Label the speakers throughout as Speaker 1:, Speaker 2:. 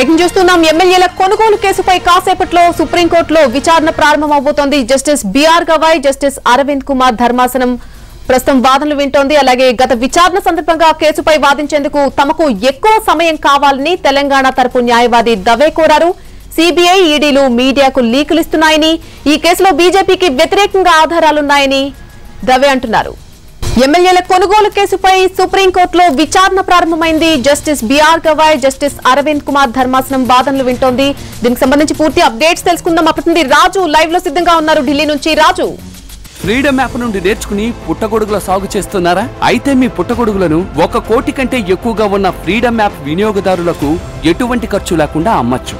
Speaker 1: breaking చూస్తున్నాం ఎమ్మెల్యేల కొనుగోలు కేసుపై కాసేపట్లో సుప్రీంకోర్టులో విచారణ ప్రారంభమవబోతోంది justice B R Gavai justice Aravind Kumar ధర్మాసనం ప్రస్తుతం వాదనలు వింటోంది అలాగే గత విచారణ సందర్భంగా కేసుపై వాదించేందుకు తమకు ఎక్కువ సమయం కావాలని తెలంగాణ తరపు న్యాయవాది దవే కోరారు సిబిఐ ఈడీలు మీడియాకు లీకులు ఇస్తున్నాయని ఈ కేసులో బీజేపీకి వ్యతిరేకంగా ఆధారాలున్నాయని దవే అంటున్నారు ఎమ్మెల్యేల కొనుగోలు కేసుపై సుప్రీంకోర్టులో విచారణ ప్రారంభమైంది justice B R Gavai justice Aravind Kumar ధర్మాసనం వాదనలు వింటోంది దీనికి సంబంధించి పూర్తి అప్డేట్స్ తెలుసుకుందాం అప్పటి రాజు లైవ్ లో సిద్ధంగా ఉన్నారు ఢిల్లీ నుంచి రాజు
Speaker 2: ఫ్రీడమ్ యాప్ నుండి నేర్చుకుని పుట్టగొడుగుల సాగు చేస్తున్నారా అయితే మీ పుట్టగొడుగులను ఒక కోటి కంటే ఎక్కువగా ఉన్న ఫ్రీడమ్ యాప్ వినియోగదారులకు ఎటువంటి ఖర్చు లేకుండా అమ్మచ్చు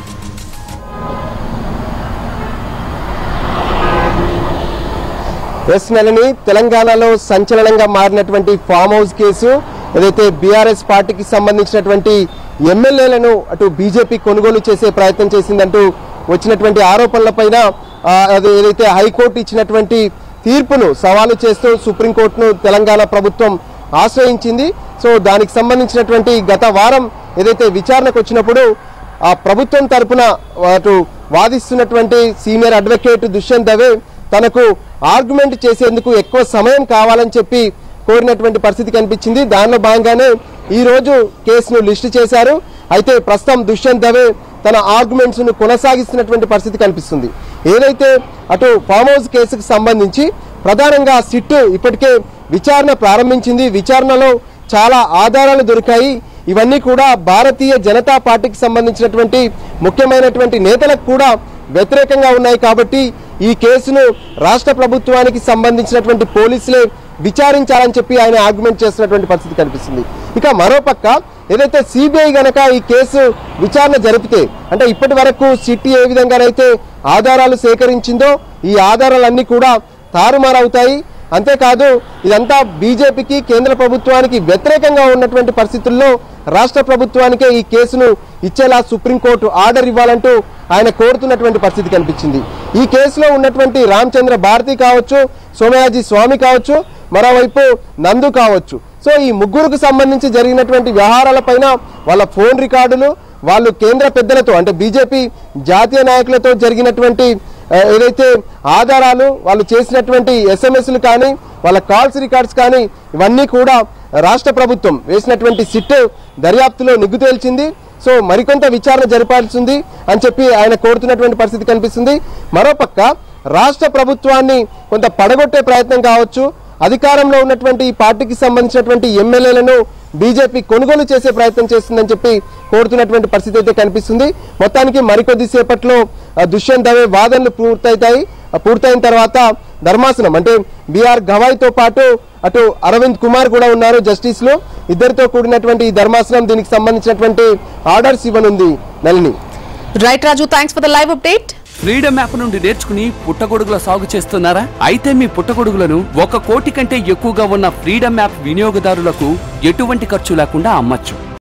Speaker 3: ఎస్ నెలని తెలంగాణలో సంచలనంగా మారినటువంటి ఫామ్ హౌస్ కేసు ఏదైతే బీఆర్ఎస్ పార్టీకి సంబంధించినటువంటి ఎమ్మెల్యేలను అటు బీజేపీ కొనుగోలు చేసే ప్రయత్నం చేసిందంటూ వచ్చినటువంటి ఆరోపణలపైన ఆ, అది ఏదైతే హైకోర్టు ఇచ్చినటువంటి తీర్పును సవాలు చేస్తూ సుప్రీంకోర్టును తెలంగాణ ప్రభుత్వం ఆశ్రయించింది సో దానికి సంబంధించినటువంటి గత వారం ఏదైతే విచారణకు వచ్చినప్పుడు ఆ ప్రభుత్వం తరపున అటు వాదిస్తున్నటువంటి సీనియర్ అడ్వకేట్ దుష్యంత్ దవే తనకు ఆర్గ్యుమెంట్ చేసేందుకు ఎక్కువ సమయం కావాలని చెప్పి కోరినటువంటి పరిస్థితి కనిపించింది దానిలో భాగంగానే ఈ రోజు కేసును లిస్టు చేశారు అయితే ప్రస్తుతం దుష్యంత్ దవే తన ఆర్గ్యుమెంట్స్ ను కొనసాగిస్తున్నటువంటి పరిస్థితి కనిపిస్తుంది ఏదైతే అటు ఫామ్ హౌస్ కేసుకు సంబంధించి ప్రధానంగా సిట్ ఇప్పటికే విచారణ ప్రారంభించింది విచారణలో చాలా ఆధారాలు దొరికాయి ఇవన్నీ కూడా భారతీయ జనతా పార్టీకి సంబంధించినటువంటి ముఖ్యమైనటువంటి నేతలకు కూడా వ్యతిరేకంగా ఉన్నాయి కాబట్టి ఈ కేసును రాష్ట్ర ప్రభుత్వానికి సంబంధించినటువంటి పోలీసులే విచారించాలని చెప్పి ఆయన ఆర్గ్యుమెంట్ చేస్తున్నటువంటి పరిస్థితి కనిపిస్తుంది ఇక మరోపక్క ఏదైతే సిబిఐ గనక ఈ కేసు విచారణ జరిపితే అంటే ఇప్పటి వరకు సిటీ ఏ విధంగానైతే ఆధారాలు సేకరించిందో ఈ ఆధారాలన్నీ కూడా తారుమారవుతాయి అంతేకాదు ఇదంతా బీజేపీకి కేంద్ర ప్రభుత్వానికి వ్యతిరేకంగా ఉన్నటువంటి పరిస్థితుల్లో రాష్ట్ర ప్రభుత్వానికే ఈ కేసును ఇచ్చేలా సుప్రీంకోర్టు ఆర్డర్ ఇవ్వాలంటూ ఆయన కోరుతున్నటువంటి పరిస్థితి కనిపించింది ఈ కేసులో ఉన్నటువంటి రామచంద్ర భారతి కావచ్చు సోమయాజీ స్వామి కావచ్చు మరోవైపు నందు కావచ్చు సో ఈ ముగ్గురుకు సంబంధించి జరిగినటువంటి వ్యవహారాలపైన వాళ్ళ ఫోన్ రికార్డులు వాళ్ళు కేంద్ర పెద్దలతో అంటే బీజేపీ జాతీయ నాయకులతో జరిగినటువంటి ఆ, ఏదైతే ఆధారాలు వాళ్ళు చేసినటువంటి ఎస్ఎంఎస్లు కానీ వాళ్ళ కాల్స్ రికార్డ్స్ కానీ ఇవన్నీ కూడా రాష్ట్ర ప్రభుత్వం వేసినటువంటి సిట్ దర్యాప్తులో నిగ్గు తేల్చింది సో మరికొంత విచారణ జరపాల్సింది అని చెప్పి ఆయన కోరుతున్నటువంటి పరిస్థితి కనిపిస్తుంది మరోపక్క రాష్ట్ర ప్రభుత్వాన్ని కొంత పడగొట్టే ప్రయత్నం కావచ్చు అధికారంలో ఉన్నటువంటి ఈ పార్టీకి సంబంధించినటువంటి ఎమ్మెల్యేలను బీజేపీ కొనుగోలు చేసే ప్రయత్నం చేస్తుందని చెప్పి కోరుతున్నటువంటి పరిస్థితి అయితే కనిపిస్తుంది మొత్తానికి మరికొద్ది సేపట్లో ఆ, దుష్యంత్ దవే వాదనలు పూర్తవుతాయి ఆ, పూర్తయిన తర్వాత ధర్మాసనం అంటే బీఆర్ గవాయ్తో పాటు అటు అరవింద్ కుమార్ కూడా ఉన్నారు జస్టిస్లు ఇద్దరితో కూడినటువంటి ఈ ధర్మాసనం దీనికి సంబంధించినటువంటి ఆర్డర్స్ ఇవ్వనుంది నలిని
Speaker 1: రైట్ Raju thanks for the live update
Speaker 2: Freedom app నుండి నేర్చుకుని పుట్టగొడుగుల సాగు చేస్తున్నారా అయితే మీ పుట్టగొడుగులను ఒక కోటి కంటే ఎక్కువగా ఉన్న ఫ్రీడమ్ యాప్ వినియోగదారులకు ఎటువంటి ఖర్చు లేకుండా అమ్మచ్చు